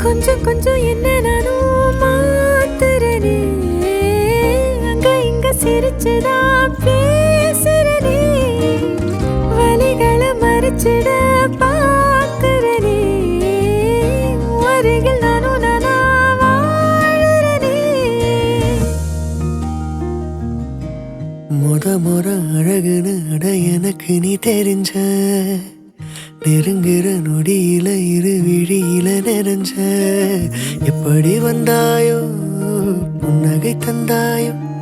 கொஞ்சம் கொஞ்சம் என்ன நானும் மாத்துறனே அங்க இங்க சிரிச்சுதா பேசுறனே வலிகளை மறைச்சிட பாக்குறனே அருகில் நானும் நானா வாழுறனே முத முற அழகுன்னு அட எனக்கு நீ தெரிஞ்ச நெருங்குற நொடியில இரு விழியில நிறைஞ்ச எப்படி வந்தாயோ புன்னகை தந்தாயோ